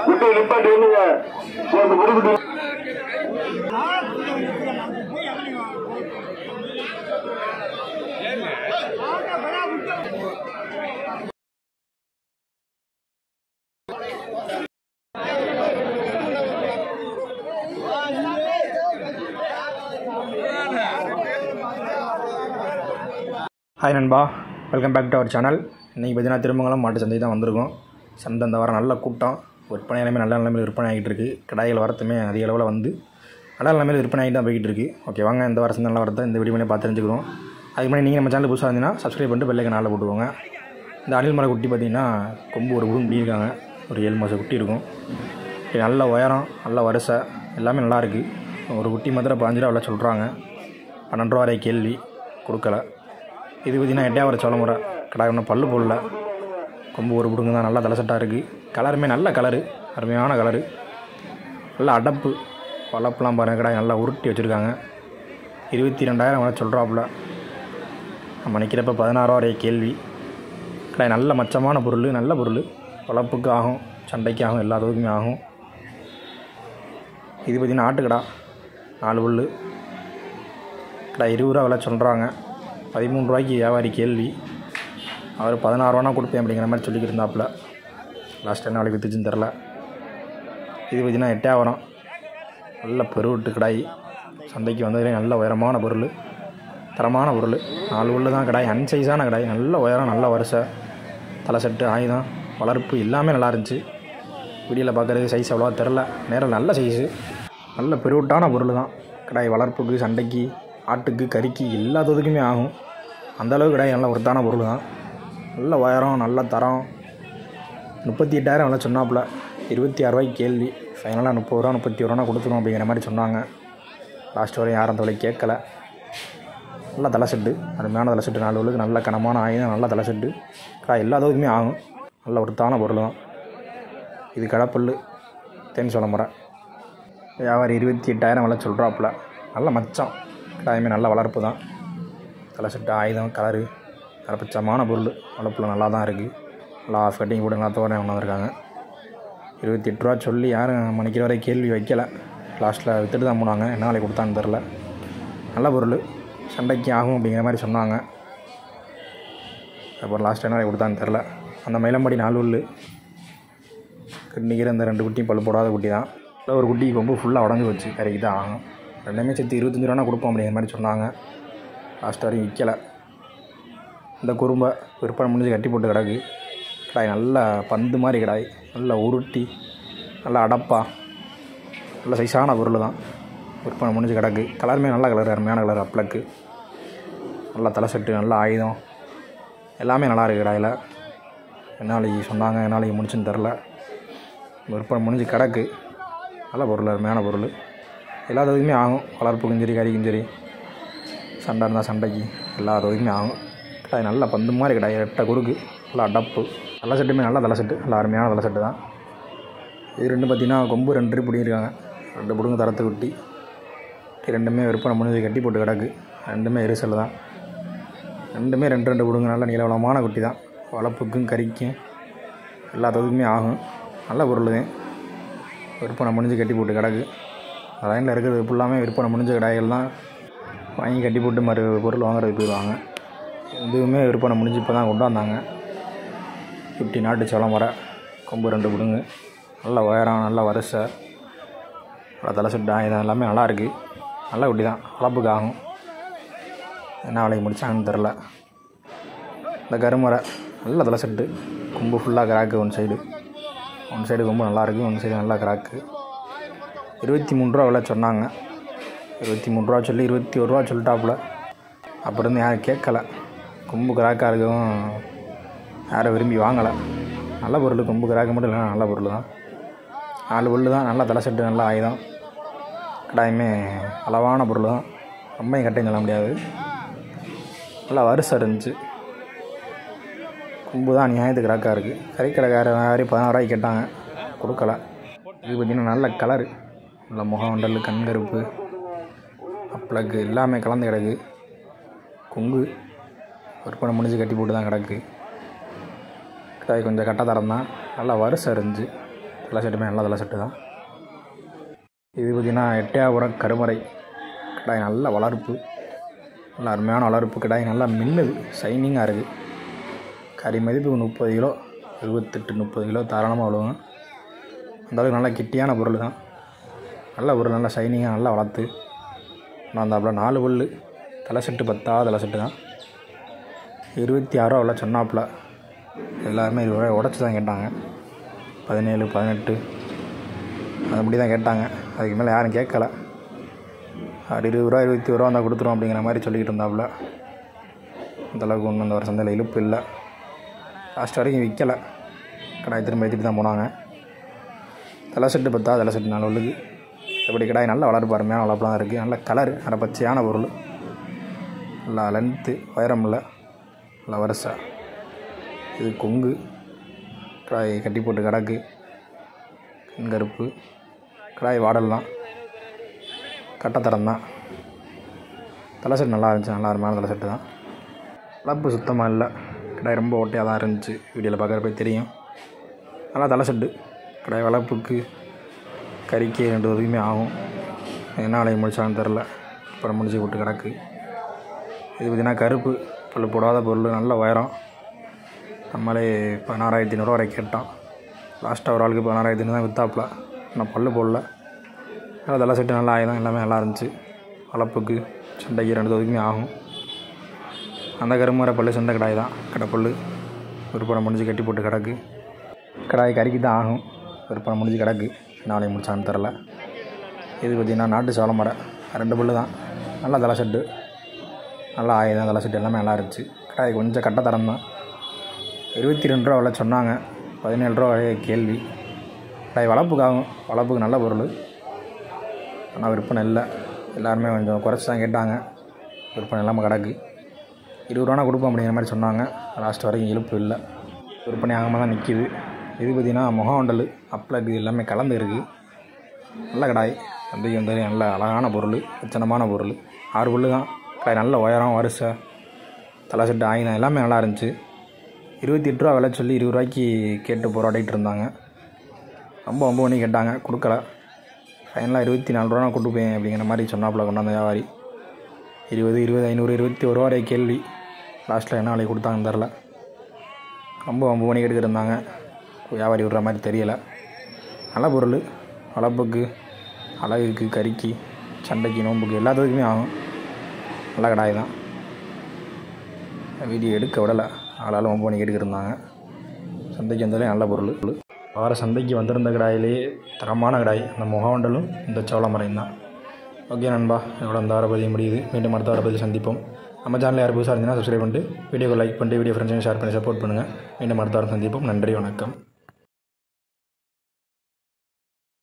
விட்டு நிப்பாட்டி என்னங்க சேர்ந்து முடிவிட்டு ஹாய் நண்பா welcome back to our channel இன்றைக்கி பார்த்தீங்கன்னா திருமங்கலம் மாட்டு சந்தை தான் வந்திருக்கோம் சந்தை இந்த வாரம் நல்ல கூட்டம் விற்பனை எல்லாமே நல்ல நிலைமையில் விற்பனை ஆகிட்டு இருக்கு கடாய்கள் வரத்துமே அதிக அளவில் வந்து நல்ல நிலைமையில் விற்பனை ஆகிட்டு தான் போய்கிட்டு இருக்கு ஓகே வாங்க இந்த வாரம் சந்தை நல்லா வரதை இந்த வீடியோ பார்த்து தெரிஞ்சுக்கிறோம் அதுக்கு முன்னாடி நீங்கள் நம்ம சேனல் புதுசாக இருந்தீங்கன்னா சப்ஸ்கிரைப் பண்ணிட்டு பெல்லைக்கு நாளில் போட்டுக்கோங்க இந்த அணில் மர குட்டி பார்த்தீங்கன்னா கொம்பு ஒரு குடும் இருக்காங்க ஒரு ஏழு மாதம் குட்டி இருக்கும் இது நல்ல உயரம் நல்ல வரிசை எல்லாமே நல்லா இருக்குது ஒரு குட்டி மாத்திரம் பாஞ்சு ரூபா விலை சொல்கிறாங்க பன்னெண்டு ரூபா வரை கேள்வி கொடுக்கல இது பார்த்தீங்கன்னா எட்டையாவர சோளமுறை கடை ஒன்றும் பல்லு போடல கொம்பு ஒரு பிடுங்க தான் நல்லா தலைசட்டாக இருக்குது கலருமே நல்ல கலரு அருமையான கலரு நல்ல அடப்பு வளப்புலாம் பாருங்கள் கடை நல்லா உருட்டி வச்சுருக்காங்க இருபத்தி ரெண்டாயிரம் வரை சொல்கிறாப்புல நம்ம நிற்கிறப்ப பதினாறுவா வரை கேள்வி கடை நல்ல மச்சமான பொருள் நல்ல பொருள் வளப்புக்கு ஆகும் சண்டைக்கு ஆகும் எல்லா தொகுதிக்குமே ஆகும் இது பார்த்திங்கன்னா ஆட்டுக்கடா நாலு புல் கடை இருபது ரூபா விலை சொல்கிறாங்க பதிமூணு ரூபாய்க்கு வியாபாரி கேள்வி அவர் பதினாறுவானா கொடுப்பேன் அப்படிங்கிற மாதிரி சொல்லிக்கிட்டு இருந்தாப்புல லாஸ்ட் என்ன நாளைக்கு வித்துச்சுன்னு தெரில இது பார்த்தீங்கன்னா எட்டாயிரம் நல்ல பெருவிட்டு கடாய் சந்தைக்கு வந்ததுலேயே நல்ல உயரமான பொருள் தரமான பொருள் நாலு உள்ள தான் கடாய் அன்சைஸான கடாய் நல்ல உயரம் நல்ல வரிசை தலை செட்டு ஆயுதம் வளர்ப்பு எல்லாமே நல்லா இருந்துச்சு வீடியோவில் பார்க்குறது சைஸ் அவ்வளோவா தெரில நேரில் நல்ல சைஸு நல்ல பெருவிட்டான பொருள் தான் கடாய் வளர்ப்புக்கு சண்டைக்கு ஆட்டுக்கு கறிக்கு எல்லாத்துக்குமே ஆகும் அந்தளவுக்கு கடாய் நல்ல ஒருத்தான பொருள் தான் நல்ல உயரம் நல்ல தரம் முப்பத்தி எட்டாயிரம் நல்லா சொன்னாப்புல இருபத்தி ஆறுரூவாய்க்கு கேள்வி ஃபைனலாக முப்பது ரூபா முப்பத்தி ஒரு ரூபா கொடுத்துரும் அப்படிங்கிற மாதிரி சொன்னாங்க லாஸ்ட் வரையும் யாரும் அந்த விலை கேட்கல நல்ல தலை செட்டு அருமையான தலை செட்டு நாலு உள்ளுக்கு நல்ல கனமான ஆயுதம் நல்ல தலை செட்டு கடா எல்லாத்துக்குமே ஆகும் நல்ல ஒருத்தான பொருள் தான் இது கடப்பல் தேன் சொல்ல முறை வியாபாரி இருபத்தி எட்டாயிரம் விலை சொல்கிறாப்புல நல்ல மச்சம் கடாயமே நல்ல வளர்ப்பு தான் தலை செட்டு ஆயுதம் கலரு பச்சமான பொருள் வளர்ப்பில் நல்லா தான் இருக்குது நல்லா ஆஃப் கட்டிங் போட்டு நல்லா தோரணை கொண்டு வந்திருக்காங்க இருபத்தி எட்டு ரூபா சொல்லி யாரும் மணிக்கிற வரை கேள்வி வைக்கலை லாஸ்ட்டில் வித்துட்டு தான் போனாங்க என்ன நாளைக்கு கொடுத்தான்னு தெரில நல்ல பொருள் சண்டைக்கு ஆகும் அப்படிங்கிற மாதிரி சொன்னாங்க அப்புறம் லாஸ்ட் என்ன நாளைக்கு கொடுத்தான்னு தெரில அந்த மயிலம்படி நாலு உள்ள நிற்கிற இந்த ரெண்டு குட்டியும் பல் போடாத குட்டி தான் இல்லை ஒரு குட்டி கொம்பு ஃபுல்லாக உடஞ்சி வச்சு கரைக்கு தான் ஆகும் ரெண்டுமே சேர்த்து இருபத்தஞ்சி ரூபா கொடுப்போம் அப்படிங்கிற மாதிரி சொன்னாங்க லாஸ்ட் வரையும் விற்கலை இந்த குறும்பை விற்பனை முடிஞ்சு கட்டி போட்டு கிடக்கு கிடாய் நல்ல பந்து மாதிரி கிடாய் நல்லா உருட்டி நல்லா அடப்பா நல்ல சைஸான பொருள் தான் விற்பனை முடிஞ்சு கிடக்கு கலருமே நல்ல கலர் அருமையான கலர் அப்ளக்கு நல்லா தலை செட்டு நல்ல ஆயுதம் எல்லாமே நல்லா இருக்குது கிடாயில் என்ன நாளைக்கு சொன்னாங்க என்ன நாளைக்கு முடிச்சுன்னு தெரில விற்பனை முடிஞ்சு கிடக்கு நல்ல பொருள் அருமையான பொருள் எல்லாத்துக்குமே ஆகும் வளர்ப்புக்கும் சரி கறிக்கும் சரி சண்டை இருந்தால் சண்டைக்கு எல்லா தொகுதிக்குமே ஆகும் அது நல்ல பந்து மாதிரி கிடையாது ரெட்டை குறுக்கு நல்லா அடப்பு தலை செட்டுமே நல்ல தலை செட்டு நல்ல அருமையான தலை செட்டு தான் இது ரெண்டு பார்த்திங்கன்னா கொம்பு ரெண்டு பிடிங்கிருக்காங்க ரெண்டு பிடுங்க தரத்து குட்டி இது ரெண்டுமே விற்பனை முடிஞ்சு கட்டி போட்டு கிடக்கு ரெண்டுமே எரிசல் தான் ரெண்டுமே ரெண்டு ரெண்டு பிடுங்க நல்ல நீளவளமான குட்டி தான் வளர்ப்புக்கும் கறிக்கும் எல்லா தொகுதிக்குமே ஆகும் நல்ல பொருள் தான் விற்பனை முடிஞ்சு கட்டி போட்டு கிடக்கு லைனில் இருக்கிறது ஃபுல்லாமே விற்பனை முடிஞ்ச கடாய்கள் தான் வாங்கி கட்டி போட்டு மறு பொருள் வாங்குறதுக்கு போயிடுவாங்க இதுவுமே விற்பனை முடிஞ்சு இப்போ தான் கொண்டு வந்தாங்க ஃபிஃப்டி நாட்டு சோளம் வர கொம்பு ரெண்டு பிடுங்கு நல்ல உயரம் நல்ல வரிசை நல்ல தலை செட்டு ஆயுதம் எல்லாமே நல்லா இருக்குது நல்ல குட்டி தான் வளர்ப்புக்கு ஆகும் என்ன வேலைக்கு முடிச்சாங்கன்னு தெரில இந்த கருமறை நல்ல தலை செட்டு கொம்பு ஃபுல்லாக crack one side one side கொம்பு நல்லா இருக்குது ஒன் சைடு நல்லா கிராக்கு இருபத்தி மூணு ரூபா விலை சொன்னாங்க இருபத்தி மூணு ரூபா சொல்லி இருபத்தி ஒரு ரூபா சொல்லிட்டாப்புல அப்புறம் இருந்து யாரும் கேட்கல கொம்பு கிராக்காக இருக்கவும் யாரும் விரும்பி வாங்கலை நல்ல பொருள் கொம்பு கிராக்க மட்டும் இல்லைனா நல்ல பொருள் தான் நாலு பொருள் தான் நல்ல தலை செட்டு நல்ல ஆயுதம் கடாயமே அளவான பொருள் தான் ரொம்பையும் கட்டையும் சொல்ல முடியாது நல்லா வரிசை இருந்துச்சு கொம்பு தான் நியாயத்துக்கு கிராக்காக இருக்குது கறிக்கடைக்கார யாரையும் பதினாறுவாய்க்கு கேட்டாங்க கொடுக்கல இது பார்த்திங்கன்னா நல்ல கலரு நல்ல முகமண்டல் கண்கருப்பு அப்ளக்கு எல்லாமே கலந்து கிடக்கு கொங்கு விற்பனை முடிஞ்சு கட்டி போட்டு தான் கிடக்கு கிடாய் கொஞ்சம் கட்டத்தரம் தான் நல்லா வரிசை இருந்துச்சு தலை செட்டுமே நல்ல தலை செட்டு தான் இது பார்த்திங்கன்னா எட்டயாபுரம் கருமறை கிடாய் நல்ல வளர்ப்பு நல்ல அருமையான வளர்ப்பு கிடாய் நல்லா மின்னுது ஷைனிங்காக இருக்குது கறி மதிப்பு முப்பது கிலோ இருபத்தெட்டு முப்பது கிலோ தாராளமாக அவ்வளோங்க அந்த அளவுக்கு நல்லா கிட்டியான பொருள் தான் நல்ல பொருள் நல்லா ஷைனிங்காக நல்லா வளர்த்து நான் அந்த அப்புறம் நாலு பல் தலை செட்டு பத்தா தலை செட்டு தான் இருபத்தி ஆறுரூவா உள்ள சொன்னாப்புல எல்லாருமே இருபது ரூபாய் உடச்சி தான் கேட்டாங்க பதினேழு பதினெட்டு அதுபடி தான் கேட்டாங்க அதுக்கு மேலே யாரும் கேட்கல அது இருபது ரூபா இருபத்தி ஒரு ரூபா வந்தால் கொடுத்துருவோம் அப்படிங்கிற மாதிரி சொல்லிக்கிட்டு இருந்தாப்புல அந்தளவுக்கு ஒன்றும் அந்த ஒரு சந்தையில் இழுப்பு இல்லை லாஸ்ட் வரைக்கும் விற்கலை கடாய் திரும்ப ஏற்றிட்டு தான் போனாங்க தலை செட்டு பத்தா தலை செட்டு நாலு உள்ளுக்கு எப்படி கடாய் நல்லா வளர்ப்பு அருமையான வளர்ப்பு தான் இருக்குது நல்ல கலர் நல்ல பச்சையான பொருள் நல்லா லென்த்து உயரம் இல்லை நல்லா வரிசை இது கொங்கு கடாய் கட்டி போட்டு கிடக்கு கருப்பு கடாய் வாடல் தான் கட்டத்தரம் தான் தலை செட்டு நல்லா இருந்துச்சு நல்லா அருமையான தலை செட்டு தான் வளர்ப்பு சுத்தமாக இல்லை கடாய் ரொம்ப ஓட்டையாக தான் இருந்துச்சு வீடியோவில் பார்க்குறப்ப தெரியும் நல்லா தலை செட்டு கடாய் வளர்ப்புக்கு கறிக்கு ரெண்டு உதவியுமே ஆகும் என்ன வேலையை முடிச்சாலும் தெரில அப்புறம் முடிச்சு விட்டு கிடக்கு இது பார்த்திங்கன்னா கருப்பு பல்லு போடாத பொருள் நல்ல உயரம் நம்மளே பதினாறாயிரத்தி ஐநூறுரூவா வரை கேட்டோம் லாஸ்ட்டாக ஒரு ஆளுக்கு பதினாறாயிரத்தி ஐநூறு தான் விற்றாப்புல ஆனால் பல்லு போடல நல்லா தலை செட்டு நல்லா ஆயுதம் எல்லாமே நல்லா இருந்துச்சு வளர்ப்புக்கு சண்டைக்கு ரெண்டு தொகுதிக்குமே ஆகும் அந்த கருமறை பல்லு சொந்த கடாய் தான் கடைப்பல்லு விற்பனை முடிஞ்சு கட்டி போட்டு கிடக்கு கடாய் கறிக்கு தான் ஆகும் விற்பனை முடிஞ்சு கிடக்கு நாளைக்கு முடிச்சான்னு தெரில இது பார்த்திங்கன்னா நாட்டு சோள மரம் ரெண்டு பல்லு தான் நல்லா தலை செட்டு நல்லா ஆயுதம் தலை செட்டு எல்லாமே நல்லா இருந்துச்சு கடாய் கொஞ்சம் கட்டத்தரம் தான் இருபத்தி ரெண்டு ரூபா விலை சொன்னாங்க பதினேழு ரூபா வரைய கேள்வி கடாய் வளர்ப்புக்கு ஆகும் வளர்ப்புக்கு நல்ல பொருள் ஆனால் விற்பனை இல்லை எல்லாருமே கொஞ்சம் குறைச்சி தான் கேட்டாங்க விற்பனை இல்லாமல் கிடக்கு இருபது ரூபானா கொடுப்போம் அப்படிங்கிற மாதிரி சொன்னாங்க லாஸ்ட் வரைக்கும் இழுப்பு இல்லை விற்பனை ஆகாமல் தான் நிற்கிது இது பார்த்திங்கன்னா முகவண்டல் அப்ளக் இது எல்லாமே கலந்து இருக்குது நல்ல கடாய் சந்தைக்கு வந்து நல்ல அழகான பொருள் லட்சணமான பொருள் ஆறு புல்லு தான் கடாய் நல்ல உயரம் வரிசை தலை செட்டு ஆயுதம் எல்லாமே நல்லா இருந்துச்சு இருபத்தி எட்டு ரூபா விலை சொல்லி இருபது ரூபாய்க்கு கேட்டு போராடிட்டு இருந்தாங்க ரொம்ப ரொம்ப பண்ணி கேட்டாங்க கொடுக்கல ஃபைனலாக இருபத்தி நாலு ரூபா கொண்டு போய் அப்படிங்கிற மாதிரி சொன்னாப்புல கொண்டாந்த வியாபாரி இருபது இருபது ஐநூறு இருபத்தி ஒரு ரூபா வரை கேள்வி லாஸ்ட்டில் என்ன விலை கொடுத்தாங்கன்னு தெரில ரொம்ப ரொம்ப பண்ணி கேட்டுக்கிட்டு இருந்தாங்க வியாபாரி விடுற மாதிரி தெரியலை நல்ல பொருள் வளர்ப்புக்கு அழகுக்கு கறிக்கு சண்டைக்கு நோம்புக்கு எல்லாத்துக்குமே ஆகும் நல்ல கடாய் தான் வீடியோ எடுக்க விடலை ஆளாலும் ரொம்ப பண்ணி கேட்டுக்கிட்டு இருந்தாங்க சந்தைக்கு வந்தாலே நல்ல பொருள் வார சந்தைக்கு வந்திருந்த கடாயிலேயே தரமான கடாய் அந்த முகவண்டலும் இந்த சோளமரையும் தான் ஓகே நண்பா இதோட இந்த வார பதிவு முடியுது மீண்டும் அடுத்த வார பதிவு சந்திப்போம் நம்ம சேனல் யார் புதுசாக இருந்தீங்கன்னா சப்ஸ்கிரைப் பண்ணிட்டு வீடியோக்கு லைக் பண்ணிட்டு வீடியோ ஃப்ரெண்ட்ஸையும் ஷேர் பண்ணி சப்போர்ட் பண்ணுங்கள் மீண்டும் அடுத்த வாரம் சந்திப்போம் நன்றி வணக்கம்